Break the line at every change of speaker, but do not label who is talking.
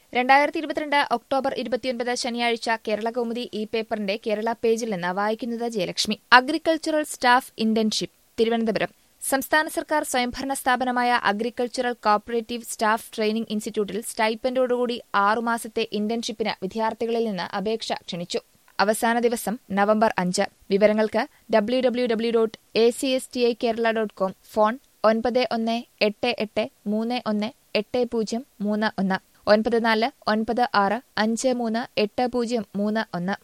രണ്ടായിരത്തി ഇരുപത്തിരണ്ട് ഒക്ടോബർ ഇരുപത്തിയൊൻപത് ശനിയാഴ്ച കേരള കൗമുദി ഇ പേപ്പറിന്റെ കേരള പേജിൽ നിന്ന് വായിക്കുന്നത് Jayalakshmi agricultural staff internship Thiruvananthapuram സംസ്ഥാന സർക്കാർ സ്വയംഭരണ സ്ഥാപനമായ അഗ്രികൾച്ചറൽ കോപ്പറേറ്റീവ് സ്റ്റാഫ് ട്രെയിനിംഗ് ഇൻസ്റ്റിറ്റ്യൂട്ടിൽ സ്റ്റൈപ്പൻഡോടുകൂടി ആറുമാസത്തെ ഇന്റേൺഷിപ്പിന് വിദ്യാർത്ഥികളിൽ നിന്ന് അപേക്ഷ ക്ഷണിച്ചു അവസാന ദിവസം നവംബർ അഞ്ച് വിവരങ്ങൾക്ക് W W W dot A C S T I Kerala dot com phone ഒൻപത് ഒന്ന് എട്ട് എട്ട് മൂന്ന് ഒന്ന് എട്ട് പൂജ്യം മൂന്ന് ഒന്ന് ഒൻപത് നാല് ഒൻപത് ആറ് അഞ്ച് മൂന്ന് എട്ട് പൂജ്യം മൂന്ന് ഒന്ന്